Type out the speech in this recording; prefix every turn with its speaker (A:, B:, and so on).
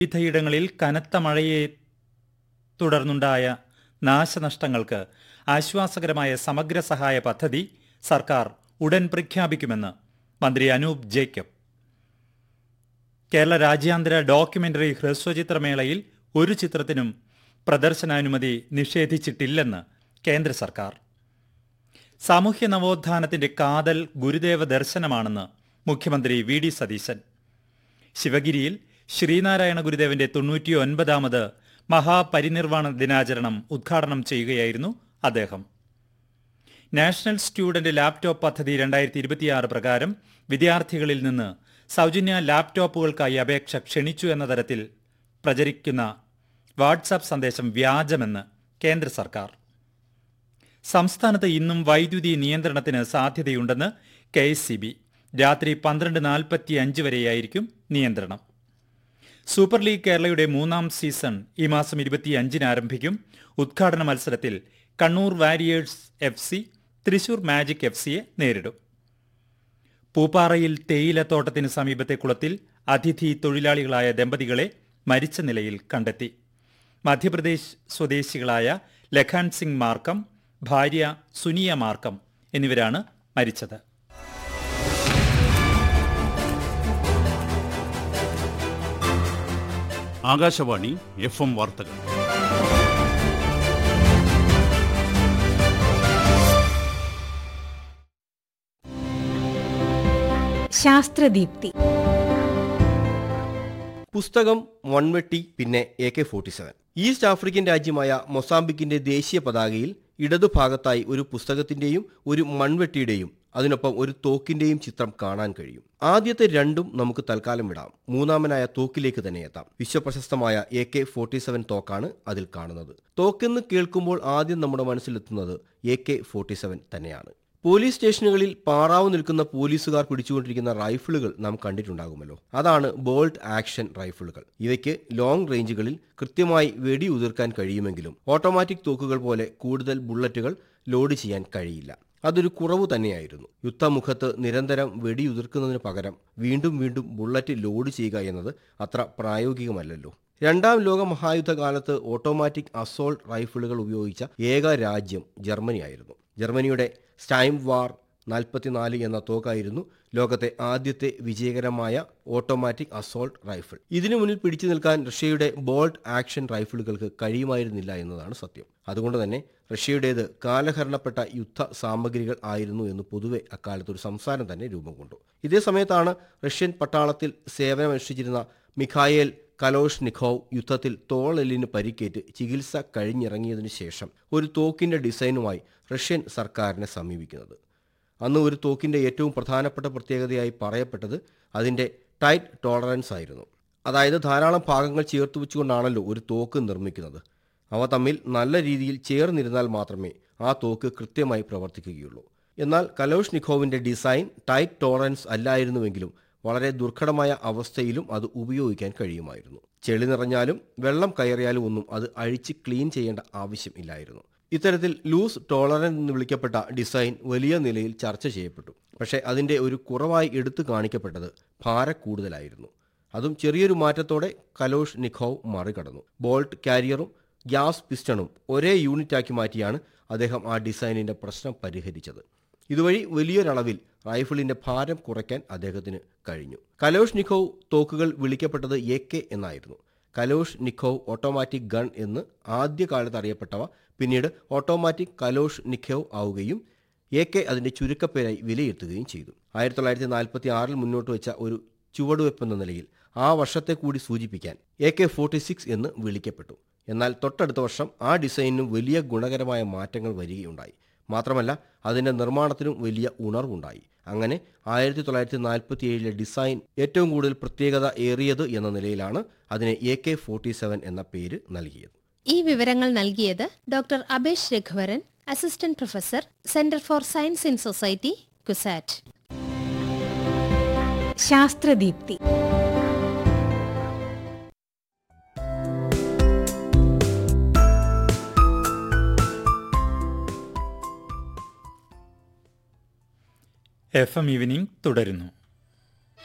A: വിവിധയിടങ്ങളിൽ കനത്ത മഴയെ തുടർന്നുണ്ടായ നാശനഷ്ടങ്ങൾക്ക് ആശ്വാസകരമായ സമഗ്ര സഹായ പദ്ധതി സർക്കാർ ഉടൻ പ്രഖ്യാപിക്കുമെന്ന് മന്ത്രി അനൂപ് ജേക്കബ് കേരള രാജ്യാന്തര ഡോക്യുമെന്ററി ഹ്രസ്വചിത്രമേളയിൽ ഒരു ചിത്രത്തിനും പ്രദർശനാനുമതി നിഷേധിച്ചിട്ടില്ലെന്ന് കേന്ദ്ര സർക്കാർ സാമൂഹ്യ നവോത്ഥാനത്തിന്റെ കാതൽ ഗുരുദേവ ദർശനമാണെന്ന് മുഖ്യമന്ത്രി വി ഡി സതീശൻ ശിവഗിരിയിൽ ശ്രീനാരായണ ഗുരുദേവന്റെ തൊണ്ണൂറ്റിയൊൻപതാമത് മഹാപരിനിർവാണ ദിനാചരണം ഉദ്ഘാടനം ചെയ്യുകയായിരുന്നു അദ്ദേഹം നാഷണൽ സ്റ്റുഡന്റ് ലാപ്ടോപ്പ് പദ്ധതി രണ്ടായിരത്തി ഇരുപത്തിയാറ് പ്രകാരം വിദ്യാർത്ഥികളിൽ നിന്ന് സൗജന്യ ലാപ്ടോപ്പുകൾക്കായി അപേക്ഷ ക്ഷണിച്ചു എന്ന തരത്തിൽ പ്രചരിക്കുന്ന വാട്സാപ്പ് സന്ദേശം വ്യാജമെന്ന് കേന്ദ്ര സർക്കാർ സംസ്ഥാനത്ത് ഇന്നും വൈദ്യുതി നിയന്ത്രണത്തിന് സാധ്യതയുണ്ടെന്ന് കെ എസ് സി ബി രാത്രി പന്ത്രണ്ട് നാൽപ്പത്തി അഞ്ച് വരെയായിരിക്കും നിയന്ത്രണം സൂപ്പർ ലീഗ് കേരളയുടെ മൂന്നാം സീസൺ ഈ മാസം ഇരുപത്തിയഞ്ചിന് ആരംഭിക്കും ഉദ്ഘാടന മത്സരത്തിൽ Kannur warriors F C Thrissur magic F സിയെ നേരിടും പൂപ്പാറയിൽ തേയിലത്തോട്ടത്തിന് സമീപത്തെ കുളത്തിൽ അതിഥി തൊഴിലാളികളായ ദമ്പതികളെ മരിച്ച നിലയിൽ കണ്ടെത്തി മധ്യപ്രദേശ് സ്വദേശികളായ ലഖാൻ സിംഗ് മാർക്കം ഭാര്യ സുനിയ മാർക്കം എന്നിവരാണ് മരിച്ചത്
B: ആകാശവാണി എഫ് എം വാർത്തകൾ
C: ശാസ്ത്രദീപ്തി
D: പുസ്തകം മൺവെട്ടി പിന്നെ A K forty seven east African രാജ്യമായ മൊസാംബിക്കിന്റെ ദേശീയ പതാകയിൽ ഇടതുഭാഗത്തായി ഒരു പുസ്തകത്തിന്റെയും ഒരു മൺവെട്ടിയുടെയും അതിനൊപ്പം ഒരു തോക്കിന്റെയും ചിത്രം കാണാൻ കഴിയും ആദ്യത്തെ രണ്ടും നമുക്ക് തൽക്കാലം വിടാം മൂന്നാമനായ തോക്കിലേക്ക് തന്നെ എത്താം വിശ്വപ്രശസ്തമായ എ കെ ഫോർട്ടി സെവൻ തോക്കാണ് അതിൽ കാണുന്നത് തോക്കെന്ന് കേൾക്കുമ്പോൾ ആദ്യം നമ്മുടെ മനസ്സിലെത്തുന്നത് എ കെ ഫോർട്ടി സെവൻ തന്നെയാണ് പോലീസ് സ്റ്റേഷനുകളിൽ പാറാവ് നിൽക്കുന്ന പോലീസുകാർ പിടിച്ചുകൊണ്ടിരിക്കുന്ന റൈഫിളുകൾ നാം കണ്ടിട്ടുണ്ടാകുമല്ലോ അതാണ് ബോൾട്ട് ആക്ഷൻ റൈഫിളുകൾ ഇവയ്ക്ക് ലോങ് റേഞ്ചുകളിൽ കൃത്യമായി വെടി ഉതിർക്കാൻ കഴിയുമെങ്കിലും ഓട്ടോമാറ്റിക് തോക്കുകൾ പോലെ കൂടുതൽ ബുള്ളറ്റുകൾ ലോഡ് ചെയ്യാൻ കഴിയില്ല അതൊരു കുറവ് തന്നെയായിരുന്നു യുദ്ധമുഖത്ത് നിരന്തരം വെടിയുതിർക്കുന്നതിന് പകരം വീണ്ടും വീണ്ടും ബുള്ളറ്റ് ലോഡ് ചെയ്യുക എന്നത് അത്ര പ്രായോഗികമല്ലല്ലോ രണ്ടാം ലോക മഹായുദ്ധകാലത്ത് ഓട്ടോമാറ്റിക് അസോൾട്ട് റൈഫിളുകൾ ഉപയോഗിച്ച ഏക രാജ്യം ജർമ്മനിയായിരുന്നു ജർമ്മനിയുടെ സ്റ്റൈം വാർ നാൽപ്പത്തിനാല് എന്ന തോക്കായിരുന്നു ലോകത്തെ ആദ്യത്തെ വിജയകരമായ ഓട്ടോമാറ്റിക് അസോൾട്ട് റൈഫിൾ ഇതിനു മുന്നിൽ പിടിച്ചു നിൽക്കാൻ റഷ്യയുടെ ബോൾട്ട് ആക്ഷൻ റൈഫിളുകൾക്ക് കഴിയുമായിരുന്നില്ല എന്നതാണ് സത്യം അതുകൊണ്ട് തന്നെ റഷ്യയുടേത് കാലഹരണപ്പെട്ട യുദ്ധ സാമഗ്രികൾ ആയിരുന്നു എന്ന് പൊതുവെ അക്കാലത്ത് ഒരു സംസാരം തന്നെ രൂപം കൊണ്ടു ഇതേ സമയത്താണ് റഷ്യൻ പട്ടാളത്തിൽ സേവനമനുഷ്ഠിച്ചിരുന്ന മിഖായേൽ കലോഷ് നിഖോവ് യുദ്ധത്തിൽ തോളെല്ലിന് പരിക്കേറ്റ് ചികിത്സ കഴിഞ്ഞിറങ്ങിയതിനു ശേഷം ഒരു തോക്കിന്റെ ഡിസൈനുമായി റഷ്യൻ സർക്കാരിനെ സമീപിക്കുന്നത് അന്ന് ഒരു തോക്കിന്റെ ഏറ്റവും പ്രധാനപ്പെട്ട പ്രത്യേകതയായി പറയപ്പെട്ടത് അതിന്റെ ടൈറ്റ് ടോളറൻസ് ആയിരുന്നു അതായത് ധാരാളം ഭാഗങ്ങൾ ചേർത്ത് വെച്ചുകൊണ്ടാണല്ലോ ഒരു തോക്ക് നിർമ്മിക്കുന്നത് അവ തമ്മിൽ നല്ല രീതിയിൽ ചേർന്നിരുന്നാൽ മാത്രമേ ആ തോക്ക് കൃത്യമായി പ്രവർത്തിക്കുകയുള്ളൂ എന്നാൽ കലോഷ് നിഖോവിന്റെ ഡിസൈൻ ടൈറ്റ് ടോളറൻസ് അല്ലായിരുന്നുവെങ്കിലും വളരെ ദുർഘടമായ അവസ്ഥയിലും അത് ഉപയോഗിക്കാൻ കഴിയുമായിരുന്നു ചെളി നിറഞ്ഞാലും വെള്ളം കയറിയാലും ഒന്നും അത് അഴിച്ച് ക്ലീൻ ചെയ്യേണ്ട ആവശ്യം ഇല്ലായിരുന്നു ഇത്തരത്തിൽ ലൂസ് ടോളറൻസ് എന്ന് വിളിക്കപ്പെട്ട ഡിസൈൻ വലിയ നിലയിൽ ചർച്ച ചെയ്യപ്പെട്ടു പക്ഷേ അതിൻ്റെ ഒരു കുറവായി എടുത്തു കാണിക്കപ്പെട്ടത് ഭാര കൂടുതലായിരുന്നു അതും ചെറിയൊരു മാറ്റത്തോടെ കലോഷ് നിഖോവ് മറികടന്നു ബോൾട്ട് കാരിയറും ഗ്യാസ് പിസ്റ്റണും ഒരേ യൂണിറ്റാക്കി മാറ്റിയാണ് അദ്ദേഹം ആ ഡിസൈനിൻ്റെ പ്രശ്നം പരിഹരിച്ചത് ഇതുവഴി വലിയൊരളവിൽ റൈഫിളിന്റെ ഭാരം കുറയ്ക്കാൻ അദ്ദേഹത്തിന് കഴിഞ്ഞു കലോഷ് നിഖോവ് തോക്കുകൾ വിളിക്കപ്പെട്ടത് എ കെ എന്നായിരുന്നു കലോഷ് നിഖോവ് ഓട്ടോമാറ്റിക് ഗൺ എന്ന് ആദ്യകാലത്ത് അറിയപ്പെട്ടവ പിന്നീട് ഓട്ടോമാറ്റിക് കലോഷ് നിഖോവ് ആവുകയും എ കെ അതിന്റെ ചുരുക്കപ്പേരായി വിലയിരുത്തുകയും ചെയ്തു ആയിരത്തി തൊള്ളായിരത്തി നാൽപ്പത്തി ആറിൽ മുന്നോട്ട് വെച്ച ഒരു ചുവടുവെപ്പെന്ന നിലയിൽ ആ വർഷത്തെ കൂടി സൂചിപ്പിക്കാൻ എ കെ ഫോർട്ടി സിക്സ് എന്ന് വിളിക്കപ്പെട്ടു എന്നാൽ തൊട്ടടുത്ത വർഷം ആ ഡിസൈനിനും വലിയ ഗുണകരമായ മാറ്റങ്ങൾ വരികയുണ്ടായി മാത്രമല്ല അതിന്റെ നിർമ്മാണത്തിനും വലിയ ഉണർവുണ്ടായി അങ്ങനെ ആയിരത്തി തൊള്ളായിരത്തി നാൽപ്പത്തി ഏഴിലെ ഡിസൈൻ ഏറ്റവും കൂടുതൽ പ്രത്യേകത ഏറിയത് എന്ന നിലയിലാണ് അതിന് എ കെ ഫോർട്ടി സെവൻ എന്ന പേര് നൽകിയത്
C: ഈ വിവരങ്ങൾ നൽകിയത് doctor Abesh Raghuvaran assistant professor centre for science in society CUSAT Sasthradeepthi
A: F M evening തുടരുന്നു